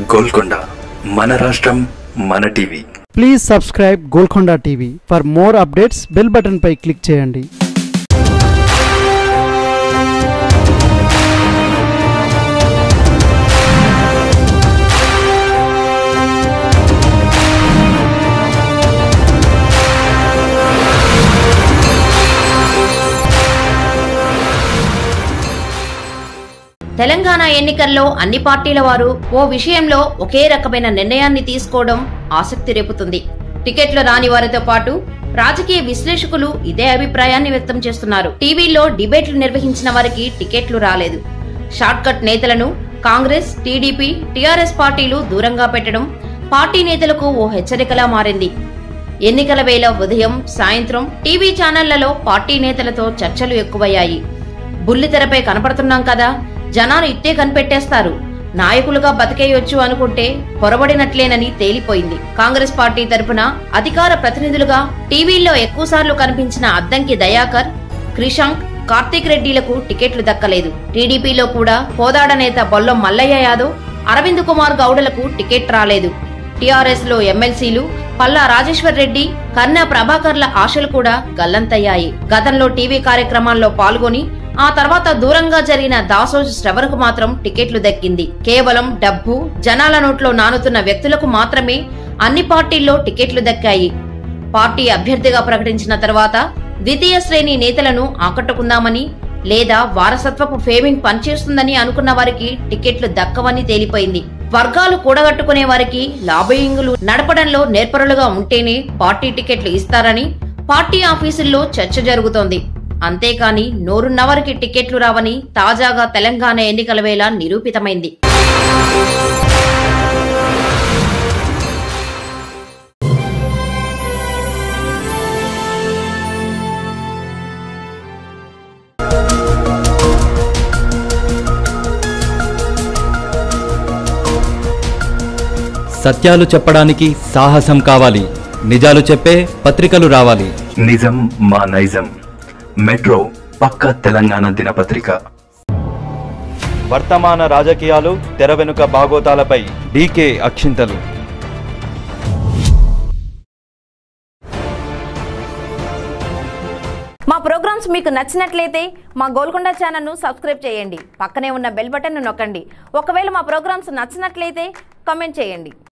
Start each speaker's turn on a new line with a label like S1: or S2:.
S1: గోల్కొండ మన రాష్ట్రం మన TV
S2: please subscribe Golconda TV for more updates bell button పై క్లిక్ చేయండి
S3: తెలంగాణ ఎన్నికల్లో అన్ని పార్టీల వారు ఓ విషయంలో ఒకే రకమైన నిర్ణయాన్ని తీసుకోవడం ఆసక్తి రేపుతుంది టికెట్లు రాని వారితో పాటు రాజకీయ విశ్లేషకులు ఇదే అభిప్రాయాన్ని వ్యక్తం చేస్తున్నారు టీవీలో డిబేట్లు నిర్వహించిన వారికి టికెట్లు రాలేదు షార్ట్ కట్ నేతలను కాంగ్రెస్ టీడీపీ టీఆర్ఎస్ పార్టీలు దూరంగా పెట్టడం పార్టీ నేతలకు ఓ హెచ్చరికలా మారింది ఎన్నికల వేళ ఉదయం సాయంత్రం టీవీ ఛానళ్లలో పార్టీ నేతలతో చర్చలు ఎక్కువయ్యాయి బుల్లితెరపై కనపడుతున్నాం కదా జనాలు ఇట్టే కనిపెట్టేస్తారు నాయకులుగా బతికేయొచ్చు అనుకుంటే పొరబడినట్లేనని తేలిపోయింది కాంగ్రెస్ పార్టీ తరపున అధికార ప్రతినిధులుగా టీవీల్లో ఎక్కువసార్లు కనిపించిన అద్దంకి దయాకర్ క్రిషాంక్ కార్తీక్ రెడ్డిలకు టికెట్లు దక్కలేదు టీడీపీలో కూడా కోదాడ నేత బొల్లం మల్లయ్య యాదవ్ అరవింద్ కుమార్ గౌడలకు టికెట్ రాలేదు టీఆర్ఎస్ లో ఎమ్మెల్సీలు పల్లా రాజేశ్వర్ రెడ్డి కన్నా ప్రభాకర్ల ఆశలు కూడా గల్లంతయ్యాయి గతంలో టీవీ కార్యక్రమాల్లో పాల్గొని ఆ తర్వాత దూరంగా జరిగిన దాసోజు శ్రవణకు మాత్రం టికెట్లు దక్కింది కేవలం డబ్బు జనాల నోట్లో నానుతున్న వ్యక్తులకు మాత్రమే అన్ని పార్టీల్లో టికెట్లు దక్కాయి పార్టీ అభ్యర్థిగా ప్రకటించిన తర్వాత ద్వితీయ శ్రేణి నేతలను ఆకట్టుకుందామని లేదా వారసత్వపు ఫేమింగ్ పనిచేస్తుందని అనుకున్న వారికి టికెట్లు దక్కవని తేలిపోయింది వర్గాలు కూడగట్టుకునే వారికి లాబియింగులు నడపడంలో నేర్పరులుగా ఉంటేనే పార్టీ టికెట్లు ఇస్తారని పార్టీ ఆఫీసుల్లో చర్చ జరుగుతోంది అంతేకాని నోరున్నవారికి టికెట్లు రావని తాజాగా తెలంగాణ ఎన్నికల వేళ నిరూపితమైంది
S4: సత్యాలు చెప్పడానికి సాహసం కావాలి నిజాలు చెప్పే పత్రికలు రావాలి
S1: నిజం మా నైజం మెట్రో పక్క తెలంగాణ దినపత్రిక
S4: వర్తమాన రాజకీయాలు తెర వెనుక బాగోతాలపై డీకే అక్షింతలు
S3: మా ప్రోగ్రామ్స్ మీకు నచ్చినట్లయితే మా గోల్కొండ ఛానల్ను సబ్స్క్రైబ్ చేయండి పక్కనే ఉన్న బెల్ బటన్ను నొక్కండి ఒకవేళ మా ప్రోగ్రామ్స్ నచ్చినట్లయితే కామెంట్ చేయండి